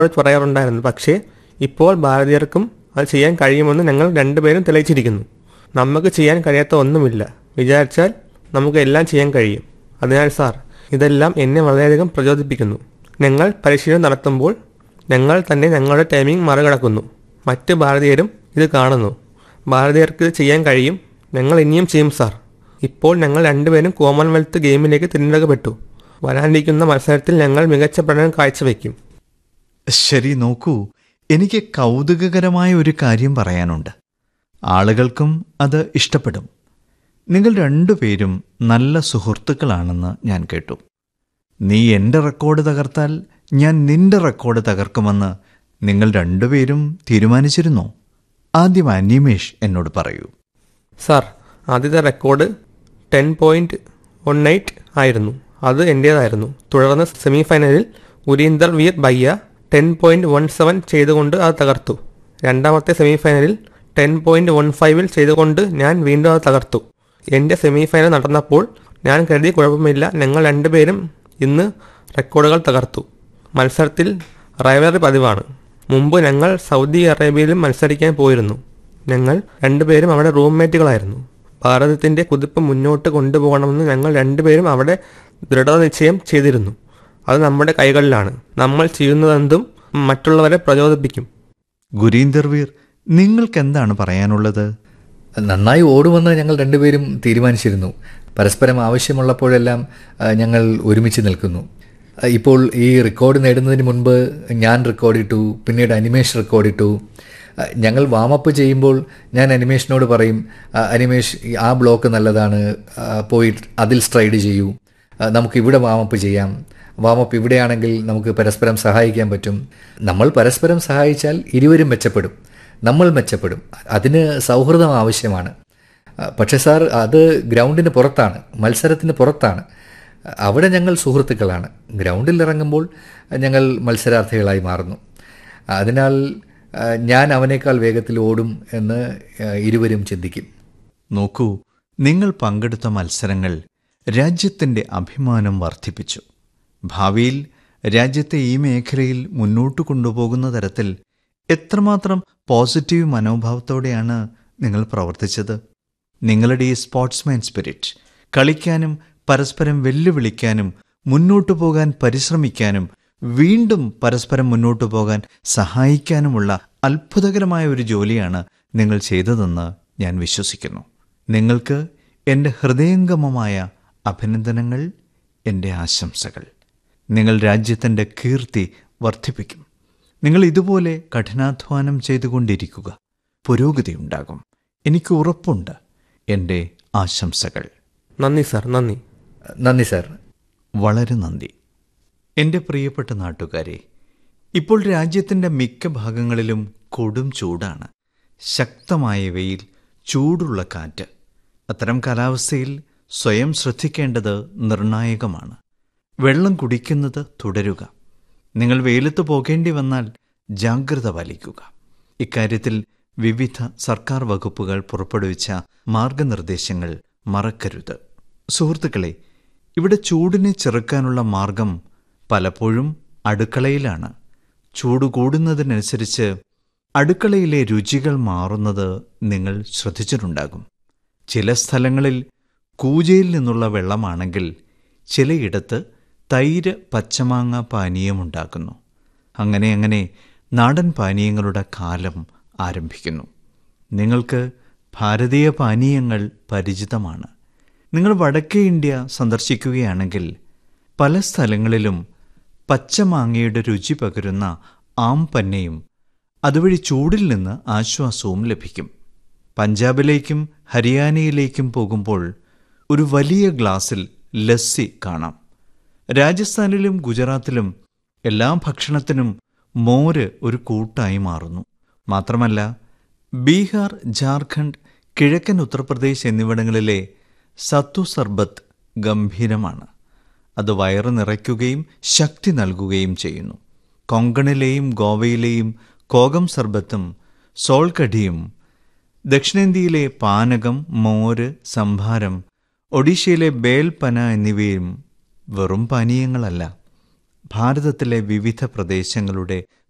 പറയാറുണ്ടായിരുന്നു പക്ഷേ ഇപ്പോൾ ഭാരതീയർക്കും അത് ചെയ്യാൻ കഴിയുമെന്ന് ഞങ്ങൾ രണ്ടുപേരും തെളിയിച്ചിരിക്കുന്നു നമുക്ക് ചെയ്യാൻ കഴിയാത്ത ഒന്നുമില്ല വിചാരിച്ചാൽ നമുക്ക് എല്ലാം ചെയ്യാൻ കഴിയും അതിനാൽ സാർ ഇതെല്ലാം എന്നെ വളരെയധികം പ്രചോദിപ്പിക്കുന്നു ഞങ്ങൾ പരിശീലനം നടത്തുമ്പോൾ ഞങ്ങൾ തന്നെ ഞങ്ങളുടെ ടൈമിംഗ് മറികടക്കുന്നു മറ്റ് ഭാരതീയരും ഇത് കാണുന്നു ഭാരതീയർക്ക് ഇത് ചെയ്യാൻ കഴിയും ഞങ്ങൾ ഇനിയും ചെയ്യും സാർ ഇപ്പോൾ ഞങ്ങൾ രണ്ടുപേരും കോമൺവെൽത്ത് ഗെയിമിലേക്ക് തിരഞ്ഞെടുക്കപ്പെട്ടു വരാനിരിക്കുന്ന മത്സരത്തിൽ ഞങ്ങൾ മികച്ച പ്രകടനം കാഴ്ചവെക്കും ശരി നോക്കൂ എനിക്ക് കൗതുകകരമായ ഒരു കാര്യം പറയാനുണ്ട് ആളുകൾക്കും അത് ഇഷ്ടപ്പെടും നിങ്ങൾ രണ്ടുപേരും നല്ല സുഹൃത്തുക്കളാണെന്ന് ഞാൻ കേട്ടു നീ എൻ്റെ റെക്കോർഡ് തകർത്താൽ ഞാൻ നിന്റെ റെക്കോർഡ് തകർക്കുമെന്ന് നിങ്ങൾ രണ്ടുപേരും തീരുമാനിച്ചിരുന്നോ ആദ്യം അനിമേഷ് എന്നോട് പറയൂ സാർ ആദ്യത്തെ record ten point one eight ആയിരുന്നു അത് എൻ്റേതായിരുന്നു തുടർന്ന് സെമി ഫൈനലിൽ Urinder Veer Bhaiya ten point one seven ചെയ്തുകൊണ്ട് അത് തകർത്തു രണ്ടാമത്തെ സെമി ഫൈനലിൽ ടെൻ പോയിൻറ്റ് വൺ ഫൈവിൽ ചെയ്തുകൊണ്ട് ഞാൻ വീണ്ടും അത് തകർത്തു എൻ്റെ സെമി ഫൈനൽ നടന്നപ്പോൾ ഞാൻ കരുതി കുഴപ്പമില്ല ഞങ്ങൾ രണ്ടുപേരും ഇന്ന് റെക്കോർഡുകൾ തകർത്തു മത്സരത്തിൽ റൈവലറി പതിവാണ് മുമ്പ് ഞങ്ങൾ സൗദി അറേബ്യയിലും മത്സരിക്കാൻ പോയിരുന്നു ഞങ്ങൾ രണ്ടുപേരും അവിടെ റൂംമേറ്റുകളായിരുന്നു ഭാരതത്തിൻ്റെ കുതിപ്പ് മുന്നോട്ട് കൊണ്ടുപോകണമെന്ന് ഞങ്ങൾ രണ്ടുപേരും അവിടെ ദൃഢനിശ്ചയം ചെയ്തിരുന്നു അത് നമ്മുടെ കൈകളിലാണ് നമ്മൾ ചെയ്യുന്നതെന്തും മറ്റുള്ളവരെ പ്രചോദിപ്പിക്കും ഗുരീന്ദർ വീർ നിങ്ങൾക്ക് എന്താണ് പറയാനുള്ളത് നന്നായി ഓടുമെന്ന് ഞങ്ങൾ രണ്ടുപേരും തീരുമാനിച്ചിരുന്നു പരസ്പരം ആവശ്യമുള്ളപ്പോഴെല്ലാം ആ, ഞങ്ങൾ ഒരുമിച്ച് നിൽക്കുന്നു ആ, ഇപ്പോൾ ഈ റെക്കോർഡ് നേടുന്നതിന് മുൻപ് ഞാൻ റെക്കോർഡിട്ടു പിന്നീട് അനിമേഷ് റെക്കോർഡിട്ടു ആ, ഞങ്ങൾ വാമപ്പ് ചെയ്യുമ്പോൾ ഞാൻ അനിമേഷിനോട് പറയും "ആ, അനിമേഷ് ഈ ആ ബ്ലോക്ക് നല്ലതാണ് ആ, പോയി അതിൽ സ്ട്രൈഡ് ചെയ്യൂ ആ, നമുക്ക് ഇവിടെ വാമപ്പ് ചെയ്യാം വാമപ്പ് ഇവിടെയാണെങ്കിൽ നമുക്ക് പരസ്പരം സഹായിക്കാൻ പറ്റും നമ്മൾ പരസ്പരം സഹായിച്ചാൽ ഇരുവരും മെച്ചപ്പെടും നമ്മൾ മെച്ചപ്പെടും അതിന് സൗഹൃദം ആവശ്യമാണ് ആ, പക്ഷേ സാർ അത് ഗ്രൗണ്ടിന് പുറത്താണ് മത്സരത്തിന് പുറത്താണ് അവിടെ ഞങ്ങൾ സുഹൃത്തുക്കളാണ് ഗ്രൗണ്ടിൽ ഇറങ്ങുമ്പോൾ ഞങ്ങൾ മത്സരാർത്ഥികളായി മാറുന്നു അതിനാൽ ആ, ഞാൻ അവനേക്കാൾ വേഗത്തിൽ ഓടും എന്ന് ആ, ഇരുവരും ചിന്തിക്കും നോക്കൂ നിങ്ങൾ പങ്കെടുത്ത മത്സരങ്ങൾ രാജ്യത്തിൻ്റെ അഭിമാനം വർദ്ധിപ്പിച്ചു ഭാവിയിൽ രാജ്യത്തെ ഈ മേഖലയിൽ മുന്നോട്ട് കൊണ്ടുപോകുന്ന തരത്തിൽ എത്രമാത്രം പോസിറ്റീവ് മനോഭാവത്തോടെയാണ് നിങ്ങൾ പ്രവർത്തിച്ചത് നിങ്ങളുടെ ഈ സ്പോർട്സ്മാൻ സ്പിരിറ്റ് കളിക്കാനും പരസ്പരം വെല്ലുവിളിക്കാനും മുന്നോട്ടു പോകാൻ പരിശ്രമിക്കാനും വീണ്ടും പരസ്പരം മുന്നോട്ടു പോകാൻ സഹായിക്കാനുമുള്ള അത്ഭുതകരമായ ഒരു ജോലിയാണ് നിങ്ങൾ ചെയ്തതെന്ന് ഞാൻ വിശ്വസിക്കുന്നു നിങ്ങൾക്ക് എൻ്റെ ഹൃദയംഗമമായ അഭിനന്ദനങ്ങൾ എൻ്റെ ആശംസകൾ നിങ്ങൾ രാജ്യത്തിൻ്റെ കീർത്തി വർദ്ധിപ്പിക്കും നിങ്ങൾ ഇതുപോലെ കഠിനാധ്വാനം ചെയ്തുകൊണ്ടിരിക്കുക പുരോഗതിയുണ്ടാകും എനിക്ക് ഉറപ്പുണ്ട് എൻ്റെ ആശംസകൾ നന്ദി സാർ നന്ദി നന്ദി സാർ വളരെ നന്ദി എൻ്റെ പ്രിയപ്പെട്ട നാട്ടുകാരെ ഇപ്പോൾ രാജ്യത്തിൻ്റെ മിക്ക ഭാഗങ്ങളിലും കൊടും ചൂടാണ് ശക്തമായ വെയിൽ ചൂടുള്ള കാറ്റ് അത്തരം കാലാവസ്ഥയിൽ സ്വയം ശ്രദ്ധിക്കേണ്ടത് നിർണായകമാണ് വെള്ളം കുടിക്കുന്നത് തുടരുക നിങ്ങൾ വെയിലത്ത് പോകേണ്ടി വന്നാൽ ജാഗ്രത പാലിക്കുക ഇക്കാര്യത്തിൽ വിവിധ സർക്കാർ വകുപ്പുകൾ പുറപ്പെടുവിച്ച മാർഗനിർദ്ദേശങ്ങൾ മറക്കരുത് സുഹൃത്തുക്കളെ ഇവിടെ ചൂടിനെ ചെറുക്കാനുള്ള മാർഗം പലപ്പോഴും അടുക്കളയിലാണ് ചൂട് കൂടുന്നതിനനുസരിച്ച് അടുക്കളയിലെ രുചികൾ മാറുന്നത് നിങ്ങൾ ശ്രദ്ധിച്ചിട്ടുണ്ടാകും ചില സ്ഥലങ്ങളിൽ കൂജയിൽ നിന്നുള്ള വെള്ളമാണെങ്കിൽ ചിലയിടത്ത് തൈര് പച്ചമാങ്ങ പാനീയമുണ്ടാക്കുന്നു അങ്ങനെ അങ്ങനെ നാടൻ പാനീയങ്ങളുടെ കാലം ആരംഭിക്കുന്നു നിങ്ങൾക്ക് ഭാരതീയ പാനീയങ്ങൾ പരിചിതമാണ് നിങ്ങൾ വടക്കേ ഇന്ത്യ സന്ദർശിക്കുകയാണെങ്കിൽ പല സ്ഥലങ്ങളിലും പച്ചമാങ്ങയുടെ രുചി പകരുന്ന ആംപന്നയും അതുവഴി ചൂടിൽ നിന്ന് ആശ്വാസവും ലഭിക്കും പഞ്ചാബിലേക്കും ഹരിയാനയിലേക്കും പോകുമ്പോൾ ഒരു വലിയ ഗ്ലാസ്സിൽ ലസ്സി കാണാം രാജസ്ഥാനിലും ഗുജറാത്തിലും എല്ലാ ഭക്ഷണത്തിനും മോര് ഒരു കൂട്ടായി മാറുന്നു മാത്രമല്ല ബീഹാർ ജാർഖണ്ഡ് കിഴക്കൻ ഉത്തർപ്രദേശ് എന്നിവിടങ്ങളിലെ സത്തു സർബത്ത് ഗംഭീരമാണ് അത് വയറ് നിറയ്ക്കുകയും ശക്തി നൽകുകയും ചെയ്യുന്നു കൊങ്കണിലെയും ഗോവയിലെയും കോകം സർബത്തും സോൾകടിയും ദക്ഷിണേന്ത്യയിലെ പാനകം മോര് സംഭാരം ഒഡീഷയിലെ ബേൽപന എന്നിവയും വെറും പാനീയങ്ങളല്ല ഭാരതത്തിലെ വിവിധ പ്രദേശങ്ങളുടെ